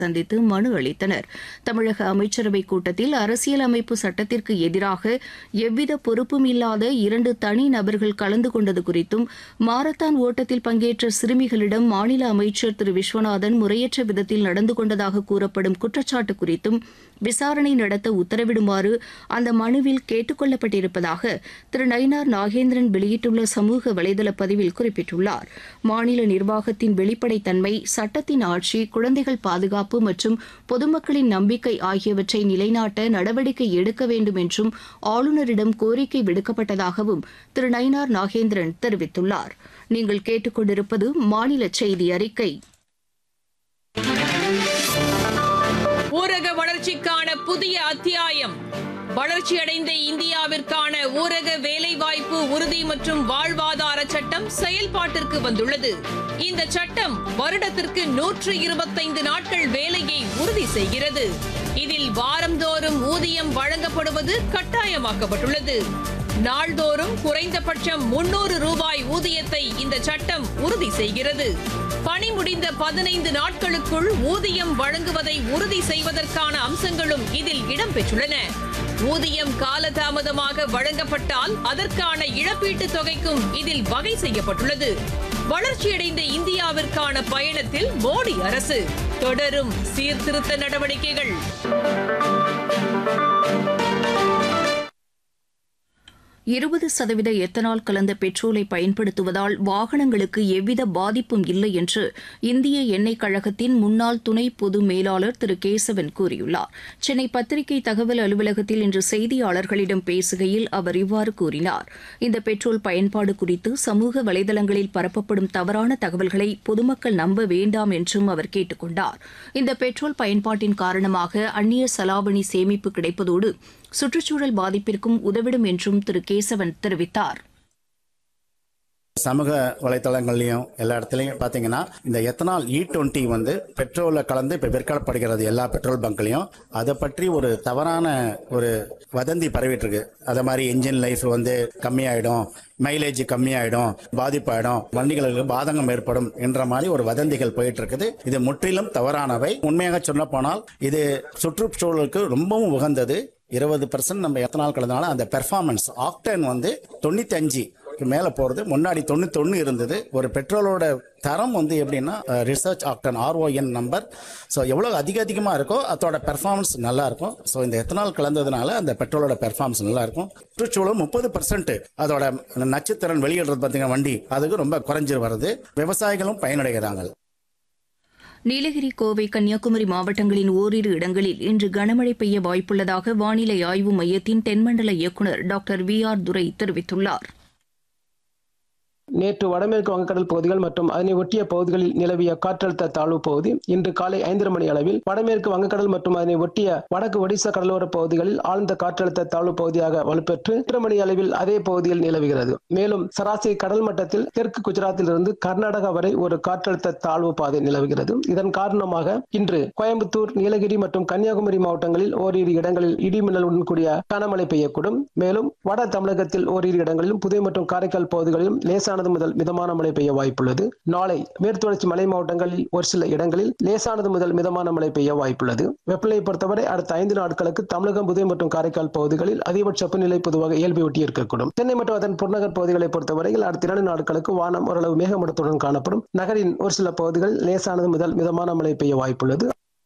சந்தித்து மனு அளித்தனர் தமிழக அமைச்சரவைக் கூட்டத்தில் அரசியல் அமைப்பு சட்டத்திற்கு எதிராக எவ்வித பொறுப்பும் இல்லாத இரண்டு தனி நபர்கள் கலந்து கொண்டது குறித்தும் மாரத்தான் ஓட்டத்தில் பங்கேற்ற சிறுமிகளிடம் மாநில அமைச்சர் திரு விஸ்வநாதன் முறையற்ற விதத்தில் நடந்து கொண்டதாக கூறப்படும் குற்றச்சாட்டு குறித்தும் விசாரணை நடத்த உத்தரவிடுமாறு அந்த மனுவில் கேட்டுக் கொள்ளப்பட்டிருப்பதாக திரு நயினார் நாகேந்திரன் வெளியிட்டுள்ள சமூக வலைதள பதிவில் குறிப்பிட்டுள்ளார் மாநில நிர்வாகத்தின் வெளிப்படைத்தன்மை சட்டத்தின் ஆட்சி குழந்தைகள் பாதுகாப்பு மற்றும் பொதுமக்களின் நம்பிக்கை ஆகியவற்றை நிலைநாட்ட நடவடிக்கை எடுக்க வேண்டும் என்றும் ஆளுநரிடம் கோரிக்கை விடுக்கப்பட்டதாகவும் திரு நயினார் நாகேந்திரன் தெரிவித்துள்ளார் நீங்கள் கேட்டுக்கொண்டிருப்பது மாநில செய்தி அறிக்கை ஊரக வளர்ச்சிக்கான புதிய அத்தியாயம் வளர்ச்சியடைந்த இந்தியாவிற்கான ஊரக வேலைவாய்ப்பு உறுதி மற்றும் வாழ்வாதார சட்டம் செயல்பாட்டிற்கு வந்துள்ளது இந்த சட்டம் வருடத்திற்கு நூற்று இருபத்தைந்து நாட்கள் வேலையை உறுதி செய்கிறது இதில் வாரந்தோறும் ஊதியம் வழங்கப்படுவது கட்டாயமாக்கப்பட்டுள்ளது நாள்தோறும் குறைந்தபட்சம் முன்னூறு ரூபாய் ஊதியத்தை இந்த சட்டம் உறுதி செய்கிறது பணி முடிந்த பதினைந்து நாட்களுக்குள் ஊதியம் வழங்குவதை உறுதி செய்வதற்கான அம்சங்களும் இதில் இடம்பெற்றுள்ளன ஊதியம் காலதாமதமாக வழங்கப்பட்டால் அதற்கான இழப்பீட்டுத் தொகைக்கும் இதில் வகை செய்யப்பட்டுள்ளது வளர்ச்சியடைந்த இந்தியாவிற்கான பயணத்தில் மோடி அரசு தொடரும் சீர்திருத்த நடவடிக்கைகள் இருபது சதவீத எத்தனால் கலந்த பெட்ரோலை பயன்படுத்துவதால் வாகனங்களுக்கு எவ்வித பாதிப்பும் இல்லை என்று இந்திய எண்ணெய் கழகத்தின் முன்னாள் துணை பொது மேலாளர் திரு கேசவன் கூறியுள்ளார் சென்னை பத்திரிகை தகவல் அலுவலகத்தில் இன்று செய்தியாளர்களிடம் பேசுகையில் அவர் இவ்வாறு கூறினார் இந்த பெட்ரோல் பயன்பாடு குறித்து சமூக வலைதளங்களில் பரப்பப்படும் தவறான தகவல்களை பொதுமக்கள் நம்ப வேண்டாம் என்றும் அவர் கேட்டுக் கொண்டார் இந்த பெட்ரோல் பயன்பாட்டின் காரணமாக அந்நிய செலாவணி சேமிப்பு கிடைப்பதோடு சுற்றுச்சூழல் பாதிப்பிற்கும் உதவிடும் என்றும் திரு கேசவன் தெரிவித்தார் சமூக வலைத்தளங்கள்லையும் எல்லா இடத்துலையும் பார்த்தீங்கன்னா இந்த எத்தனால் இ டுவெண்ட்டி வந்து பெட்ரோலில் கலந்து இப்போ விற்கப்படுகிறது எல்லா பெட்ரோல் பங்க்லையும் அதை பற்றி ஒரு தவறான ஒரு வதந்தி பரவிட்டு இருக்கு அதை மாதிரி இன்ஜின் லைஃப் வந்து கம்மியாயிடும் மைலேஜ் கம்மியாயிடும் பாதிப்பாயிடும் வண்டிகளுக்கு பாதகம் ஏற்படும் என்ற மாதிரி ஒரு வதந்திகள் போயிட்டு இருக்குது இது முற்றிலும் தவறானவை உண்மையாக சொல்ல போனால் இது சுற்றுச்சூழலுக்கு ரொம்பவும் உகந்தது இருபது பர்சன்ட் நம்ம எத்தனால் கலந்தனால அந்த பெர்ஃபார்மன்ஸ் ஆக்டன் வந்து தொண்ணூத்தி அஞ்சு மேல போறது முன்னாடி தொண்ணூத்தொன்னு இருந்தது ஒரு பெட்ரோலோட தரம் வந்து எப்படின்னா research octane RON number so எவ்வளோ அதிக அதிகமாக இருக்கோ அதோட பெர்ஃபார்மன்ஸ் நல்லா இருக்கும் ஸோ இந்த எத்தனால் கலந்ததுனால அந்த பெட்ரோலோட பெர்ஃபார்மன்ஸ் நல்லா இருக்கும் சுற்றுச்சூழல் முப்பது பர்சன்ட் அதோட நச்சுத்திறன் வெளியிடுறது பார்த்தீங்கன்னா வண்டி அதுக்கு ரொம்ப குறைஞ்சி வருது விவசாயிகளும் பயனடைகிறாங்க நீலகிரி கோவை கன்னியாகுமரி மாவட்டங்களின் ஓரிரு இடங்களில் இன்று கனமழை பெய்ய வாய்ப்புள்ளதாக வானிலை ஆய்வு மையத்தின் தென்மண்டல இயக்குநர் டாக்டர் வி ஆர் துரை தெரிவித்துள்ளார் நேற்று வடமேற்கு வங்கக்கடல் பகுதிகள் மற்றும் அதனை ஒட்டிய பகுதிகளில் நிலவிய காற்றழுத்த தாழ்வு பகுதி இன்று காலை ஐந்தரை மணி அளவில் வடமேற்கு வங்கக்கடல் மற்றும் அதனை ஒட்டிய வடக்கு ஒடிசா கடலோர பகுதிகளில் ஆழ்ந்த காற்றழுத்த தாழ்வு பகுதியாக வலுப்பெற்று எட்டு மணி அளவில் அதே பகுதியில் நிலவுகிறது மேலும் சராசரி கடல் மட்டத்தில் தெற்கு குஜராத்திலிருந்து கர்நாடகா வரை ஒரு காற்றழுத்த தாழ்வு பாதை நிலவுகிறது இதன் காரணமாக இன்று கோயம்புத்தூர் நீலகிரி மற்றும் கன்னியாகுமரி மாவட்டங்களில் ஓரிரு இடங்களில் இடிமின்னலுடன் கூடிய கனமழை பெய்யக்கூடும் மேலும் வட தமிழகத்தில் ஓரிரு இடங்களிலும் புதுவை மற்றும் காரைக்கால் பகுதிகளிலும் லேசான லேசானது முதல் மிதமான மழை பெய்ய வாய்ப்புள்ளது நாளை மேற்குவளர்ச்சி மலை மாவட்டங்களில் ஒரு சில இடங்களில் லேசானது முதல் மிதமான மழை பெய்ய வாய்ப்புள்ளது வெப்பநிலையை பொறுத்தவரை அடுத்த ஐந்து நாட்களுக்கு தமிழகம் புதுவை மற்றும் காரைக்கால் பகுதிகளில் அதிகபட்ச வெப்பநிலை பொதுவாக இயல்பை ஒட்டி இருக்கக்கூடும் சென்னை மற்றும் அதன் புறநகர் பகுதிகளை பொறுத்தவரையில் அடுத்த இரண்டு நாட்களுக்கு வானம் ஓரளவு மேகமூட்டத்துடன் காணப்படும் நகரின் ஒரு சில பகுதிகளில் லேசானது முதல் மிதமான மழை பெய்ய வாய்ப்புள்ளது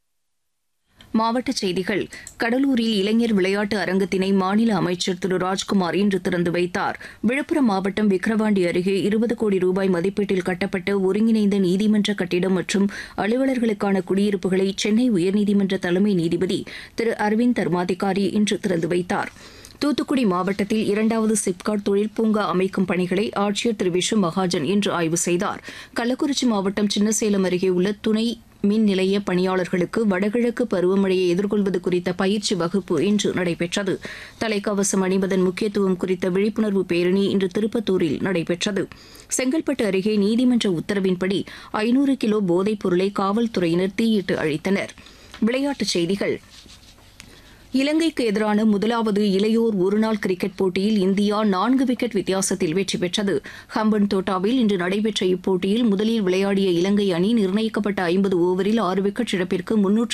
மாவட்டச் செய்திகள் கடலூரில் இளைஞர் விளையாட்டு அரங்கத்தினை மாநில அமைச்சர் திரு ராஜ்குமார் இன்று திறந்து வைத்தார் விழுப்புரம் மாவட்டம் விக்கிரவாண்டி அருகே இருபது கோடி ரூபாய் மதிப்பீட்டில் கட்டப்பட்ட ஒருங்கிணைந்த நீதிமன்ற கட்டிடம் மற்றும் அலுவலர்களுக்கான குடியிருப்புகளை சென்னை உயர்நீதிமன்ற தலைமை நீதிபதி திரு அரவிந்த் தர்மாதிகாரி இன்று திறந்து வைத்தார் தூத்துக்குடி மாவட்டத்தில் இரண்டாவது சிப்காட் தொழில் பூங்கா அமைக்கும் பணிகளை ஆட்சியர் திரு விஷு மகாஜன் இன்று ஆய்வு செய்தார் கள்ளக்குறிச்சி மாவட்டம் சின்னசேலம் அருகே உள்ள துணை மின் நிலைய பணியாளர்களுக்கு வடகிழக்கு பருவமழையை எதிர்கொள்வது குறித்த பயிற்சி வகுப்பு இன்று நடைபெற்றது தலைக்கவசம் அணிவதன் முக்கியத்துவம் குறித்த விழிப்புணர்வு பேரணி இன்று திருப்பத்தூரில் நடைபெற்றது செங்கல்பட்டு அருகே நீதிமன்ற உத்தரவின்படி ஐநூறு கிலோ போதைப் பொருளை காவல்துறையினர் தீயிட்டு அழித்தனர் விளையாட்டுச் செய்திகள் இலங்கைக்கு எதிரான முதலாவது இளையோர் ஒருநாள் கிரிக்கெட் போட்டியில் இந்தியா நான்கு விக்கெட் வித்தியாசத்தில் வெற்றி பெற்றது ஹம்பன் தோட்டாவில் இன்று நடைபெற்ற இப்போட்டியில் முதலில் விளையாடிய இலங்கை அணி நிர்ணயிக்கப்பட்ட ஐம்பது ஓவரில் ஆறு விக்கெட் இழப்பிற்கு முன்னூற்று